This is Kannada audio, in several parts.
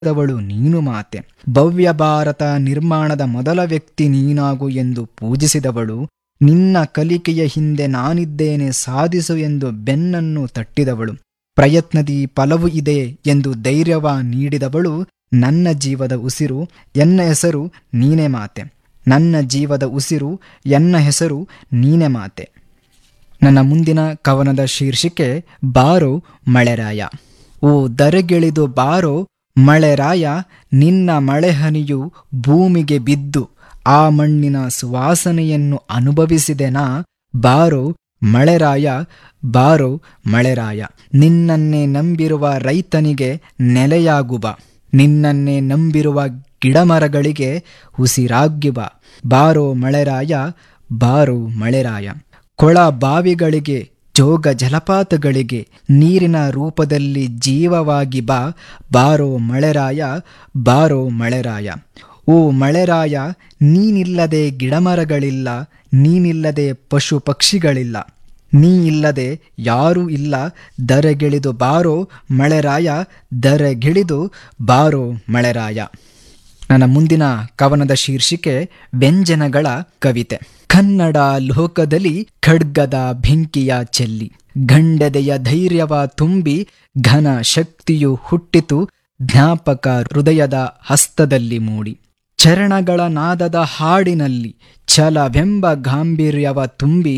ದವಳು ನೀನು ಮಾತೆ ಭವ್ಯ ಭಾರತ ನಿರ್ಮಾಣದ ಮೊದಲ ವ್ಯಕ್ತಿ ನೀನಾಗು ಎಂದು ಪೂಜಿಸಿದವಳು ನಿನ್ನ ಕಲಿಕೆಯ ಹಿಂದೆ ನಾನಿದ್ದೇನೆ ಸಾಧಿಸು ಎಂದು ಬೆನ್ನನ್ನು ತಟ್ಟಿದವಳು ಪ್ರಯತ್ನದಿ ಫಲವು ಇದೆ ಎಂದು ಧೈರ್ಯವ ನೀಡಿದವಳು ನನ್ನ ಜೀವದ ಉಸಿರು ಎನ್ನ ಹೆಸರು ನೀನೆ ಮಾತೆ ನನ್ನ ಜೀವದ ಉಸಿರು ಎನ್ನ ಹೆಸರು ನೀನೆ ಮಾತೆ ನನ್ನ ಮುಂದಿನ ಕವನದ ಶೀರ್ಷಿಕೆ ಬಾರೋ ಮಳೆರಾಯ ಓ ದರೆಗಿಳಿದು ಬಾರೋ ಮಳೆರಾಯ ನಿನ್ನ ಮಳೆಹನಿಯು ಭೂಮಿಗೆ ಬಿದ್ದು ಆ ಮಣ್ಣಿನ ಸುವಾಸನೆಯನ್ನು ಅನುಭವಿಸಿದೆನಾ ಬಾರೋ ಮಳೆರಾಯ ಬಾರೋ ಮಳೆರಾಯ ನಿನ್ನನ್ನೇ ನಂಬಿರುವ ರೈತನಿಗೆ ನೆಲೆಯಾಗುವ ನಿನ್ನನ್ನೇ ನಂಬಿರುವ ಗಿಡಮರಗಳಿಗೆ ಉಸಿರಾಗ್ಯುವ ಬಾರೋ ಮಳೆರಾಯ ಬಾರೋ ಮಳೆರಾಯ ಕೊಳ ಬಾವಿಗಳಿಗೆ ಜೋಗ ಜಲಪಾತಗಳಿಗೆ ನೀರಿನ ರೂಪದಲ್ಲಿ ಜೀವವಾಗಿ ಬಾ ಬಾರೋ ಮಳೆರಾಯ ಬಾರೋ ಮಳೆರಾಯ ಓ ಮಳೆರಾಯ ನೀನಿಲ್ಲದೆ ಗಿಡಮರಗಳಿಲ್ಲ ನೀನಿಲ್ಲದೆ ಪಶು ಪಕ್ಷಿಗಳಿಲ್ಲ ನೀ ಇಲ್ಲದೆ ಯಾರೂ ಇಲ್ಲ ದರೆಗಿಳಿದು ಬಾರೋ ಮಳೆರಾಯ ದರೆಗಿಳಿದು ಬಾರೋ ಮಳೆರಾಯ ನನ್ನ ಮುಂದಿನ ಕವನದ ಶೀರ್ಷಿಕೆ ವ್ಯಂಜನಗಳ ಕವಿತೆ ಕನ್ನಡ ಲೋಕದಲ್ಲಿ ಖಡ್ಗದ ಬೆಂಕಿಯ ಚೆಲ್ಲಿ ಗಂಡದೆಯ ಧೈರ್ಯವ ತುಂಬಿ ಘನ ಶಕ್ತಿಯು ಹುಟ್ಟಿತು ಜ್ಞಾಪಕ ಹೃದಯದ ಹಸ್ತದಲ್ಲಿ ಮೂಡಿ ಚರಣಗಳ ನಾದದ ಹಾಡಿನಲ್ಲಿ ಛಲವೆಂಬ ಗಾಂಭೀರ್ಯವ ತುಂಬಿ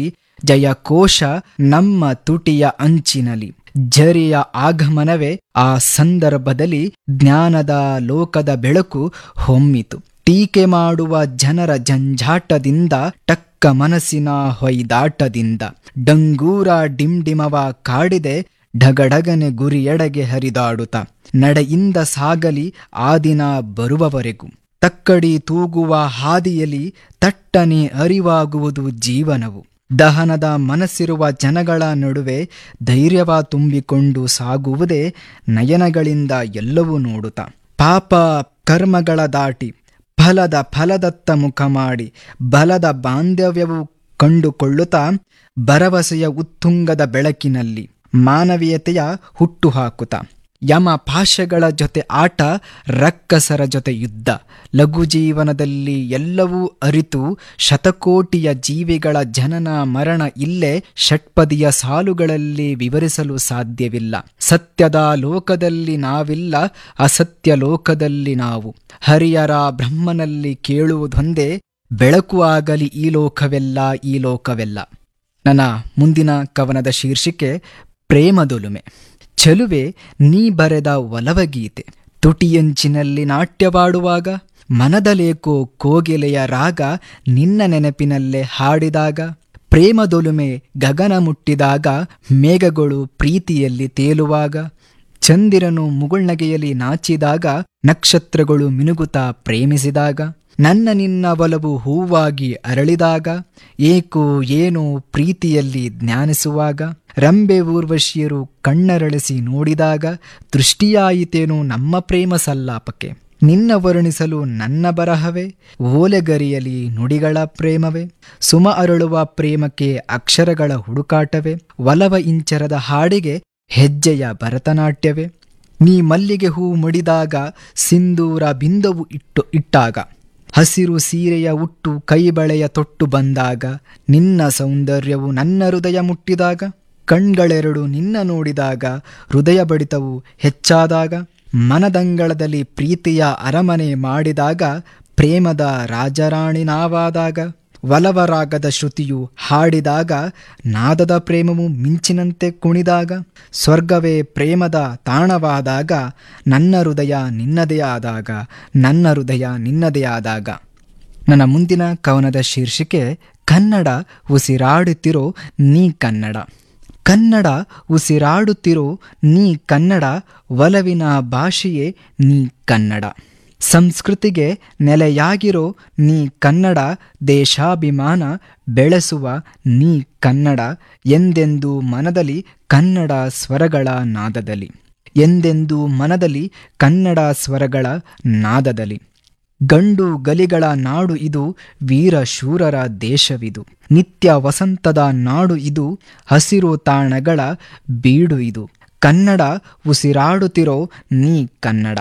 ಜಯಕೋಶ ನಮ್ಮ ತುಟಿಯ ಅಂಚಿನಲ್ಲಿ ಜರಿಯ ಆಗಮನವೇ ಆ ಸಂದರ್ಭದಲ್ಲಿ ಜ್ಞಾನದ ಲೋಕದ ಬೆಳಕು ಹೊಮ್ಮಿತು ಟೀಕೆ ಮಾಡುವ ಜನರ ಜಂಜಾಟದಿಂದ ಟಕ್ಕ ಮನಸ್ಸಿನ ಹೊಯ್ದಾಟದಿಂದ ಡಂಗೂರ ಡಿಂಡಿಮವ ಕಾಡಿದೆ ಢಗಢಗನೆ ಗುರಿಯೆಡೆಗೆ ಹರಿದಾಡುತ್ತ ನಡೆಯಿಂದ ಸಾಗಲಿ ಆ ದಿನ ಬರುವವರೆಗೂ ತಕ್ಕಡಿ ತೂಗುವ ಹಾದಿಯಲ್ಲಿ ತಟ್ಟನೆ ಅರಿವಾಗುವುದು ಜೀವನವು ದಹನದ ಮನಸ್ಸಿರುವ ಜನಗಳ ನಡುವೆ ಧೈರ್ಯವ ತುಂಬಿಕೊಂಡು ಸಾಗುವುದೇ ನಯನಗಳಿಂದ ಎಲ್ಲವೂ ನೋಡುತ್ತಾ ಪಾಪ ಕರ್ಮಗಳ ದಾಟಿ ಫಲದ ಫಲದತ್ತ ಮುಖ ಮಾಡಿ ಬಲದ ಬಾಂಧವ್ಯವು ಕಂಡುಕೊಳ್ಳುತ್ತಾ ಭರವಸೆಯ ಉತ್ತುಂಗದ ಬೆಳಕಿನಲ್ಲಿ ಮಾನವೀಯತೆಯ ಹುಟ್ಟು ಹಾಕುತ್ತಾ ಯಮ ಪಾಶಗಳ ಜೊತೆ ಆಟ ರಕ್ಕಸರ ಜೊತೆ ಯುದ್ಧ ಲಘು ಜೀವನದಲ್ಲಿ ಎಲ್ಲವೂ ಅರಿತು ಶತಕೋಟಿಯ ಜೀವಿಗಳ ಜನನ ಮರಣ ಇಲ್ಲೇ ಷಟ್ಪದಿಯ ಸಾಲುಗಳಲ್ಲಿ ವಿವರಿಸಲು ಸಾಧ್ಯವಿಲ್ಲ ಸತ್ಯದ ಲೋಕದಲ್ಲಿ ನಾವಿಲ್ಲ ಅಸತ್ಯ ಲೋಕದಲ್ಲಿ ನಾವು ಹರಿಯರ ಬ್ರಹ್ಮನಲ್ಲಿ ಕೇಳುವುದೊಂದೇ ಬೆಳಕು ಆಗಲಿ ಈ ಲೋಕವೆಲ್ಲ ಈ ಲೋಕವೆಲ್ಲ ನನ್ನ ಮುಂದಿನ ಕವನದ ಶೀರ್ಷಿಕೆ ಪ್ರೇಮದೊಲುಮೆ ಚೆಲುವೆ ನೀ ಬರೆದ ಒಲವಗೀತೆ ತುಟಿಯಂಚಿನಲ್ಲಿ ನಾಟ್ಯವಾಡುವಾಗ ಮನದಲೇಕೋ ಕೋಗಿಲೆಯ ರಾಗ ನಿನ್ನ ನೆನಪಿನಲ್ಲೇ ಹಾಡಿದಾಗ ಪ್ರೇಮದೊಲುಮೆ ಗಗನ ಮುಟ್ಟಿದಾಗ ಮೇಘಗಳು ಪ್ರೀತಿಯಲ್ಲಿ ತೇಲುವಾಗ ಚಂದಿರನು ಮುಗುಳ್ನಗೆಯಲ್ಲಿ ನಾಚಿದಾಗ ನಕ್ಷತ್ರಗಳು ಮಿನುಗುತ್ತಾ ಪ್ರೇಮಿಸಿದಾಗ ನನ್ನ ನಿನ್ನ ಒಲವು ಹೂವಾಗಿ ಅರಳಿದಾಗ ಏಕೋ ಏನೋ ಪ್ರೀತಿಯಲ್ಲಿ ಜ್ಞಾನಿಸುವಾಗ ರಂಬೆ ಊರ್ವಶಿಯರು ಕಣ್ಣರಳಿಸಿ ನೋಡಿದಾಗ ದೃಷ್ಟಿಯಾಯಿತೇನೋ ನಮ್ಮ ಪ್ರೇಮ ಸಲ್ಲಾಪಕ್ಕೆ ನಿನ್ನ ವರ್ಣಿಸಲು ನನ್ನ ಬರಹವೇ ಓಲೆಗರಿಯಲಿ ನುಡಿಗಳ ಪ್ರೇಮವೇ ಸುಮ ಅರಳುವ ಪ್ರೇಮಕ್ಕೆ ಅಕ್ಷರಗಳ ಹುಡುಕಾಟವೇ ಒಲವ ಇಂಚರದ ಹಾಡಿಗೆ ಹೆಜ್ಜೆಯ ಭರತನಾಟ್ಯವೇ ನೀ ಮಲ್ಲಿಗೆ ಹೂ ಮುಡಿದಾಗ ಸಿಂಧೂರ ಬಿಂದವು ಇಟ್ಟು ಇಟ್ಟಾಗ ಹಸಿರು ಸೀರೆಯ ಉಟ್ಟು ಕೈಬಳೆಯ ತೊಟ್ಟು ಬಂದಾಗ ನಿನ್ನ ಸೌಂದರ್ಯವು ನನ್ನ ಹೃದಯ ಮುಟ್ಟಿದಾಗ ಕಣ್ಗಳೆರಡು ನಿನ್ನ ನೋಡಿದಾಗ ಹೃದಯ ಬಡಿತವು ಹೆಚ್ಚಾದಾಗ ಮನದಂಗಳದಲ್ಲಿ ಪ್ರೀತಿಯ ಅರಮನೆ ಮಾಡಿದಾಗ ಪ್ರೇಮದ ರಾಜರಾಣಿ ನಾವಾದಾಗ ಒಲವರಾಗದ ಶ್ರುತಿಯು ಹಾಡಿದಾಗ ನಾದದ ಪ್ರೇಮವು ಮಿಂಚಿನಂತೆ ಕುಣಿದಾಗ ಸ್ವರ್ಗವೇ ಪ್ರೇಮದ ತಾಣವಾದಾಗ ನನ್ನ ಹೃದಯ ನಿನ್ನದೇ ಆದಾಗ ನನ್ನ ಹೃದಯ ನಿನ್ನದೇ ಆದಾಗ ನನ್ನ ಮುಂದಿನ ಕವನದ ಶೀರ್ಷಿಕೆ ಕನ್ನಡ ಉಸಿರಾಡುತ್ತಿರೋ ನೀ ಕನ್ನಡ ಕನ್ನಡ ಉಸಿರಾಡುತ್ತಿರೋ ನೀ ಕನ್ನಡ ಒಲವಿನ ಭಾಷೆಯೇ ನೀ ಕನ್ನಡ ಸಂಸ್ಕೃತಿಗೆ ನೆಲೆಯಾಗಿರೋ ನೀ ಕನ್ನಡ ದೇಶಾಭಿಮಾನ ಬೆಳೆಸುವ ನೀ ಕನ್ನಡ ಎಂದೆಂದು ಮನದಲ್ಲಿ ಕನ್ನಡ ಸ್ವರಗಳ ನಾದದಲ್ಲಿ ಎಂದೆಂದು ಮನದಲ್ಲಿ ಕನ್ನಡ ಸ್ವರಗಳ ನಾದದಲ್ಲಿ ಗಂಡು ಗಲಿಗಳ ನಾಡು ಇದು ವೀರ ಶೂರರ ದೇಶವಿದು ನಿತ್ಯ ವಸಂತದ ನಾಡು ಇದು ಹಸಿರು ತಾಣಗಳ ಬೀಡು ಇದು ಕನ್ನಡ ಉಸಿರಾಡುತ್ತಿರೋ ನೀ ಕನ್ನಡ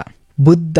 ಬುದ್ಧ